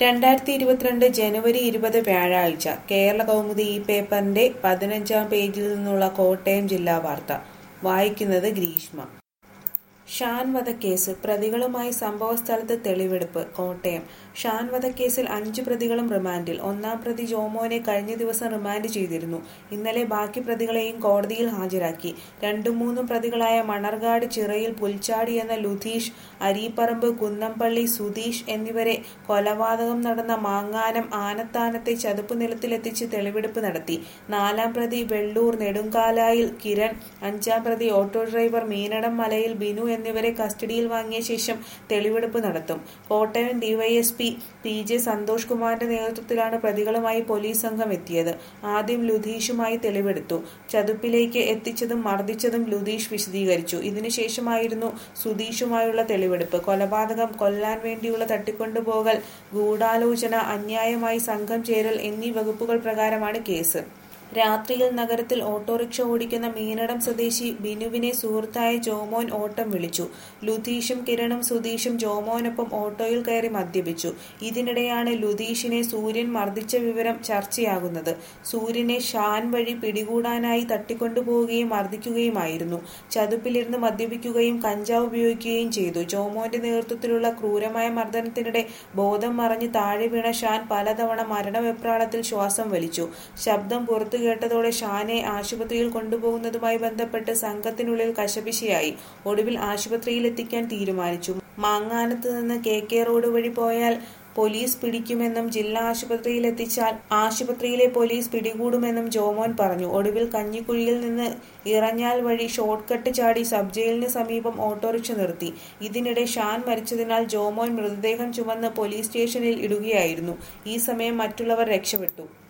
രണ്ടായിരത്തി ഇരുപത്തിരണ്ട് ജനുവരി ഇരുപത് വ്യാഴാഴ്ച കേരള കൗമുദി ഈ പേപ്പറിന്റെ പതിനഞ്ചാം പേജിൽ നിന്നുള്ള കോട്ടയം ജില്ലാ വാർത്ത വായിക്കുന്നത് ഗ്രീഷ്മ ഷാൻ വധക്കേസ് പ്രതികളുമായി സംഭവസ്ഥലത്ത് തെളിവെടുപ്പ് കോട്ടയം ഷാൻ വധക്കേസിൽ അഞ്ചു പ്രതികളും റിമാൻഡിൽ ഒന്നാം പ്രതി ജോമോനെ കഴിഞ്ഞ ദിവസം റിമാൻഡ് ചെയ്തിരുന്നു ഇന്നലെ ബാക്കി പ്രതികളെയും കോടതിയിൽ ഹാജരാക്കി രണ്ടും മൂന്നും പ്രതികളായ മണർകാട് ചിറയിൽ പുൽച്ചാടി എന്ന ലുധീഷ് അരീപ്പറമ്പ് കുന്നംപള്ളി സുധീഷ് എന്നിവരെ കൊലപാതകം നടന്ന മാങ്ങാനം ആനത്താനത്തെ ചതുപ്പ് നിലത്തിലെത്തിച്ച് തെളിവെടുപ്പ് നടത്തി നാലാം പ്രതി വെള്ളൂർ നെടുങ്കാലായിൽ കിരൺ അഞ്ചാം പ്രതി ഓട്ടോ ഡ്രൈവർ മീനടം മലയിൽ ബിനു എന്നിവരെ കസ്റ്റഡിയിൽ വാങ്ങിയ ശേഷം തെളിവെടുപ്പ് നടത്തും Kottayam DYSP P J Santhosh കുമാറിന്റെ നേതൃത്വത്തിലാണ് പ്രതികളുമായി പോലീസ് സംഘം എത്തിയത് ആദ്യം ലുധീഷുമായി തെളിവെടുത്തു ചതുപ്പിലേക്ക് എത്തിച്ചതും മർദ്ദിച്ചതും ലുധീഷ് വിശദീകരിച്ചു ഇതിനുശേഷമായിരുന്നു സുധീഷുമായുള്ള തെളിവെടുപ്പ് കൊലപാതകം കൊല്ലാൻ വേണ്ടിയുള്ള തട്ടിക്കൊണ്ടുപോകൽ ഗൂഢാലോചന അന്യായമായി സംഘം ചേരൽ എന്നീ വകുപ്പുകൾ പ്രകാരമാണ് കേസ് രാത്രിയിൽ നഗരത്തിൽ ഓട്ടോറിക്ഷ ഓടിക്കുന്ന മീനടം സ്വദേശി ബിനുവിനെ സുഹൃത്തായ ജോമോൻ ഓട്ടം വിളിച്ചു ലുധീഷും കിരണും സുധീഷും ജോമോനൊപ്പം ഓട്ടോയിൽ കയറി മദ്യപിച്ചു ഇതിനിടെയാണ് ലുധീഷിനെ സൂര്യൻ മർദ്ദിച്ച വിവരം ചർച്ചയാകുന്നത് സൂര്യനെ ഷാൻ വഴി പിടികൂടാനായി തട്ടിക്കൊണ്ടുപോവുകയും മർദ്ദിക്കുകയുമായിരുന്നു ചതുപ്പിലിരുന്ന് മദ്യപിക്കുകയും കഞ്ചാവ് ഉപയോഗിക്കുകയും ചെയ്തു ജോമോന്റെ നേതൃത്വത്തിലുള്ള ക്രൂരമായ മർദ്ദനത്തിനിടെ ബോധം മറഞ്ഞ് താഴെ വീണ ഷാൻ പലതവണ മരണവെപ്രാളത്തിൽ ശ്വാസം വലിച്ചു ശബ്ദം പുറത്തു കേട്ടതോടെ ഷാനെ ആശുപത്രിയിൽ കൊണ്ടുപോകുന്നതുമായി ബന്ധപ്പെട്ട് സംഘത്തിനുള്ളിൽ കശപിശയായി ഒടുവിൽ ആശുപത്രിയിലെത്തിക്കാൻ തീരുമാനിച്ചു മാങ്ങാനത്ത് നിന്ന് കെ കെ റോഡ് വഴി പോയാൽ പോലീസ് പിടിക്കുമെന്നും ജില്ലാ ആശുപത്രിയിലെത്തിച്ചാൽ ആശുപത്രിയിലെ പോലീസ് പിടികൂടുമെന്നും ജോമോൻ പറഞ്ഞു ഒടുവിൽ കഞ്ഞിക്കുഴിയിൽ നിന്ന് ഇറഞ്ഞാൽ വഴി ഷോർട്ട് കട്ട് ചാടി സബ് ജയിലിന് സമീപം ഓട്ടോറിക്ഷ നിർത്തി ഇതിനിടെ ഷാൻ മരിച്ചതിനാൽ ജോമോൻ മൃതദേഹം ചുമന്ന് പോലീസ് സ്റ്റേഷനിൽ ഇടുകയായിരുന്നു ഈ സമയം മറ്റുള്ളവർ രക്ഷപ്പെട്ടു